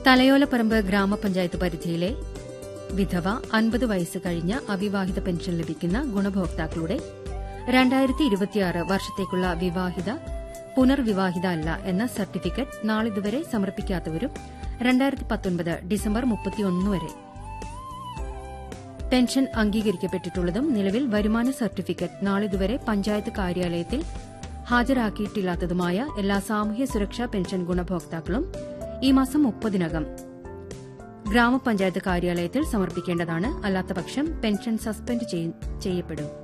തലയോലപ്പറമ്പ് ഗ്രാമപഞ്ചായത്ത് പരിധിയിലെ വിധവ അൻപത് വയസ്സ് കഴിഞ്ഞ അവിവാഹിത പെൻഷൻ ലഭിക്കുന്ന ഗുണഭോക്താക്കളുടെ രണ്ടായിരത്തി ഇരുപത്തിയാറ് വർഷത്തേക്കുള്ള വിവാഹിത പുനർവിവാഹിത അല്ല എന്ന സർട്ടിഫിക്കറ്റ് നാളിതുവരെ സമർപ്പിക്കാത്തവരും രണ്ടായിരത്തി പത്തൊൻപത് ഡിസംബർ മുപ്പത്തിയൊന്ന് വരെ പെൻഷൻ അംഗീകരിക്കപ്പെട്ടിട്ടുള്ളതും നിലവിൽ വരുമാന സർട്ടിഫിക്കറ്റ് നാളിതുവരെ പഞ്ചായത്ത് കാര്യാലയത്തിൽ ഹാജരാക്കിയിട്ടില്ലാത്തതുമായ എല്ലാ സാമൂഹ്യ സുരക്ഷാ പെൻഷൻ ഗുണഭോക്താക്കളും ഈ മാസം മുപ്പതിനകം ഗ്രാമപഞ്ചായത്ത് കാര്യാലയത്തിൽ സമർപ്പിക്കേണ്ടതാണ് അല്ലാത്തപക്ഷം പെൻഷൻ സസ്പെൻഡ് ചെയ്യ- ചെയ്യപ്പെടും